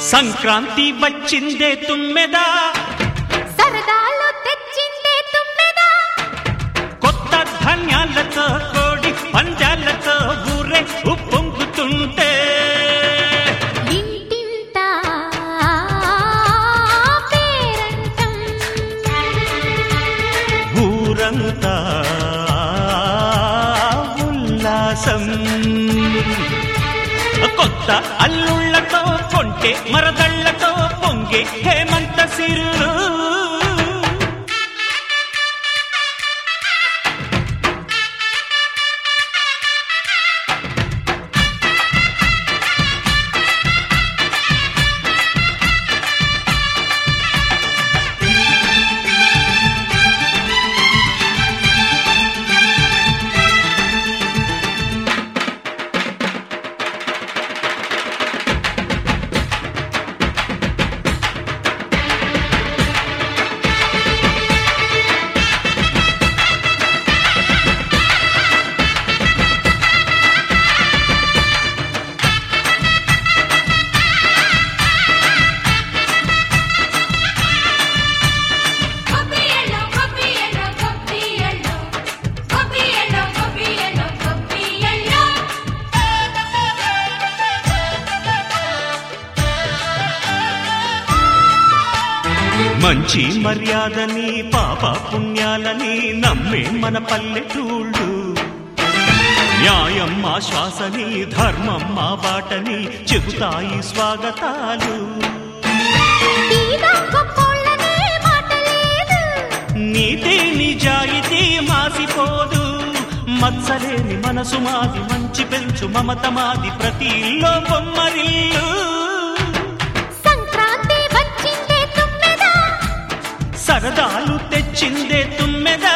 సంక్రాంతి వచ్చిందే తుమ్మెదా సరదాలు తెచ్చిందే తుమ్మెదా కొత్త ధాన్యాలతో కోడి పంజాలతో ఊరే ఉప్పొంగుతుంటే ఇంటింటా పేరంటం ఊరంతా ఉల్లాసం కొత్త అల్లుళ్ళతో కొంటే మరదళ్ళతో పొంగే హేమంత సిరులు గొబ్బియలో గొబ్బియలో గొబ్బియలో గొబ్బియలో గొబ్బియలో గొబ్బియలో మంచి మర్యాదని పాప పుణ్యాలని నమ్మే మన పల్లెటూళ్ళు న్యాయం మా శ్వాసని ధర్మం మా బాటని చెబుతాయి స్వాగతాలు తీదా గొప్పోళ్ళనే మాట లేదు నీతి నిజాయితీ మాసిపోదు మత్సలేని మనసు మాది మంచి పెంచు మమత మాది ప్రతి ఇల్లో బొమ్మరిల్లు సంక్రాంతి వచ్చిందే తుమ్మెదా సరదాలు తెచ్చిందే తుమ్మెదా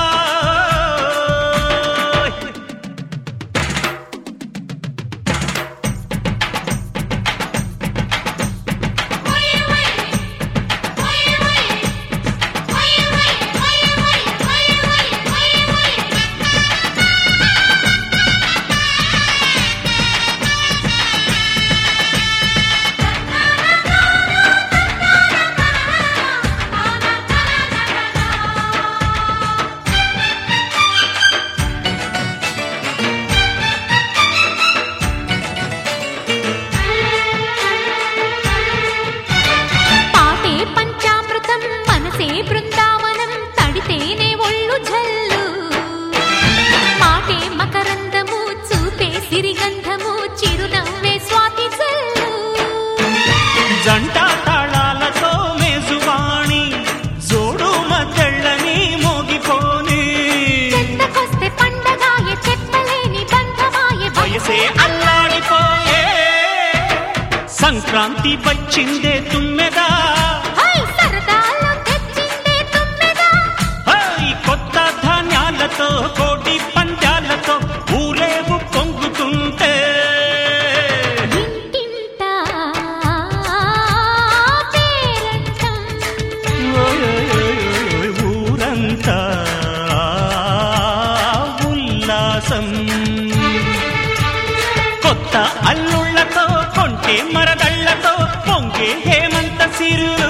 పాటే పంచామృతం మనసే బృందావనం తడితేనే ఒళ్ళు జల్లు పాటే మకరందము చూపే సిరిగంధము చిరునవ్వే స్వాతి జల్లు జంట తాళాలతో మేజువాణి జోడు మద్దళ్ళని మోగిపోని చెంతకొస్తే పండగాయ చెప్పలేని బంధమాయ వయసే అల్లాడిపోయే సంక్రాంతి వచ్చిందే తుమ్మెదా హై సరదాలు తెచ్చిందే తుమ్మెదా హై కొత్త ధాన్యాలతో కోటి పంజాలతో ఊరేగు పొంగుతుంటే ఇంటింటా పేరంటం ఓయ్ ఊరంతా ఉల్లాసం కొత్త అల్లుళ్ళతో కొంటే మరదళ్ళతో పొంగే హేమంత సిరులు